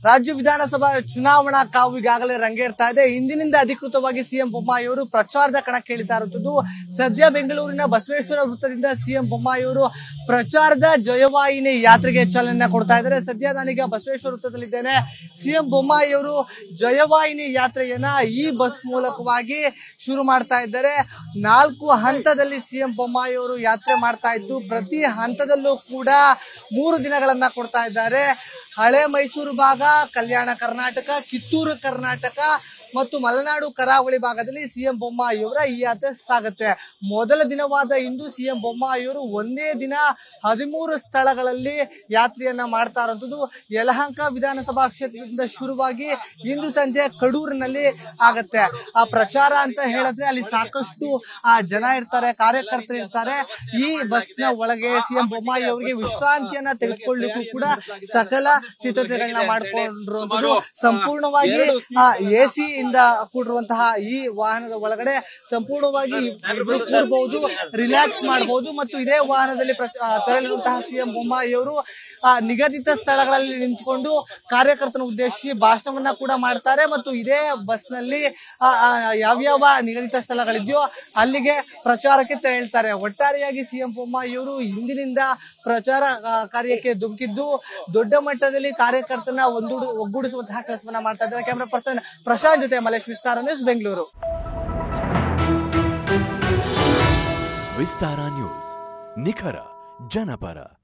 ರಾಜ್ಯ ವಿಧಾನಸಭಾ ಚುನಾವಣಾ ಕಾವು ಈಗಾಗಲೇ ರಂಗೇರ್ತಾ ಇದೆ ಇಂದಿನಿಂದ ಅಧಿಕೃತವಾಗಿ ಸಿಎಂ ಬೊಮ್ಮಾಯಿ ಅವರು ಪ್ರಚಾರದ ಕಣಕ್ಕೆ ಇಳಿತಾ ಇರುತ್ತದೆ ಸದ್ಯ ಬೆಂಗಳೂರಿನ ಬಸವೇಶ್ವರ ವೃತ್ತದಿಂದ ಸಿಎಂ ಬೊಮ್ಮಾಯಿ ಅವರು ಪ್ರಚಾರದ ಜಯವಾಹಿನಿ ಯಾತ್ರೆಗೆ ಚಾಲನೆ ಕೊಡ್ತಾ ಇದ್ದಾರೆ ಸದ್ಯ ನಾನೀಗ ಬಸವೇಶ್ವರ ವೃತ್ತದಲ್ಲಿದ್ದೇನೆ ಸಿಎಂ ಬೊಮ್ಮಾಯಿ ಅವರು ಜಯವಾಹಿನಿ ಯಾತ್ರೆಯನ್ನ ಈ ಬಸ್ ಮೂಲಕವಾಗಿ ಶುರು ಮಾಡ್ತಾ ಇದ್ದಾರೆ ನಾಲ್ಕು ಹಂತದಲ್ಲಿ ಸಿಎಂ ಬೊಮ್ಮಾಯಿ ಅವರು ಯಾತ್ರೆ ಮಾಡ್ತಾ ಇದ್ದು ಪ್ರತಿ ಹಂತದಲ್ಲೂ ಕೂಡ ಮೂರು ದಿನಗಳನ್ನ ಕೊಡ್ತಾ ಇದ್ದಾರೆ ಹಳೆ ಮೈಸೂರು ಭಾಗ ಕಲ್ಯಾಣ ಕರ್ನಾಟಕ ಕಿತ್ತೂರು ಕರ್ನಾಟಕ ಮತ್ತು ಮಲೆನಾಡು ಕರಾವಳಿ ಭಾಗದಲ್ಲಿ ಸಿಎಂ ಬೊಮ್ಮಾಯಿಯವರ ಈ ಯಾತ್ರೆ ಸಾಗುತ್ತೆ ಮೊದಲ ದಿನವಾದ ಇಂದು ಸಿಎಂ ಬೊಮ್ಮಾಯಿಯವರು ಒಂದೇ ದಿನ ಹದಿಮೂರು ಸ್ಥಳಗಳಲ್ಲಿ ಯಾತ್ರೆಯನ್ನ ಮಾಡ್ತಾ ಇರುವಂತದ್ದು ಯಲಹಂಕ ವಿಧಾನಸಭಾ ಕ್ಷೇತ್ರದಿಂದ ಶುರುವಾಗಿ ಇಂದು ಸಂಜೆ ಕಡೂರಿನಲ್ಲಿ ಆಗತ್ತೆ ಆ ಪ್ರಚಾರ ಅಂತ ಹೇಳಿದ್ರೆ ಅಲ್ಲಿ ಸಾಕಷ್ಟು ಆ ಜನ ಇರ್ತಾರೆ ಕಾರ್ಯಕರ್ತರು ಇರ್ತಾರೆ ಈ ಬಸ್ನ ಒಳಗೆ ಸಿಎಂ ಬೊಮ್ಮಾಯಿ ಅವರಿಗೆ ವಿಶ್ರಾಂತಿಯನ್ನ ತೆಗೆದುಕೊಳ್ಳಿಕ್ಕೂ ಕೂಡ ಸಕಲ ಸಿದ್ಧತೆಗಳನ್ನ ಮಾಡಿಕೊಂಡಿರುವಂತದ್ದು ಸಂಪೂರ್ಣವಾಗಿ ಎ ಸಿ ಇಂದ ಕೂಡಿರುವಂತಹ ಈ ವಾಹನದ ಒಳಗಡೆ ಸಂಪೂರ್ಣವಾಗಿ ಇಬ್ರು ಕೂರ್ಬಹುದು ರಿಲ್ಯಾಕ್ಸ್ ಮಾಡಬಹುದು ಮತ್ತು ಇದೇ ವಾಹನದಲ್ಲಿ ಪ್ರಚ- ಆ, ತೆರಳಿರುವಂತಹ ಸಿಎಂ ಬೊಮ್ಮಾಯಿ ಅವರು ಆ, ನಿಗದಿತ ಸ್ಥಳಗಳಲ್ಲಿ ನಿಂತ್ಕೊಂಡು ಕಾರ್ಯಕರ್ತನ ಉದ್ದೇಶಿಸಿ ಭಾಷಣವನ್ನ ಕೂಡ ಮಾಡ್ತಾರೆ ಮತ್ತು ಇದೇ ಬಸ್ನಲ್ಲಿ ಆ, ಆ, ಯಾವ್ಯಾವ ನಿಗದಿತ ಸ್ಥಳಗಳಿದೆಯೋ ಅಲ್ಲಿಗೆ ಪ್ರಚಾರಕ್ಕೆ ತೆರಳ್ತಾರೆ ಒಟ್ಟಾರೆಯಾಗಿ ಸಿಎಂ ಬೊಮ್ಮಾಯಿ ಅವರು ಹಿಂದಿನಿಂದ ಪ್ರಚಾರ ಆ, ಕಾರ್ಯಕ್ಕೆ ಧುಮುಕಿದ್ದು ದೊಡ್ಡ ಮಟ್ಟದಲ್ಲಿ ಕಾರ್ಯಕರ್ತನ ಒಂದೂಡು ಒಗ್ಗೂಡಿಸುವಂತಹ ಕೆಲಸವನ್ನ ಮಾಡ್ತಾ ಇದ್ದಾರೆ ಕ್ಯಾಮ್ರಾ ಪರ್ಸನ್ ಪ್ರಶಾಂತ್ ಜೊತೆ ಮಲೇಶ್ ವಿಸ್ತಾರ ನ್ಯೂಸ್ ಬೆಂಗಳೂರು ವಿಸ್ತಾರ ನ್ಯೂಸ್ ನಿಖರ ಜನಪರ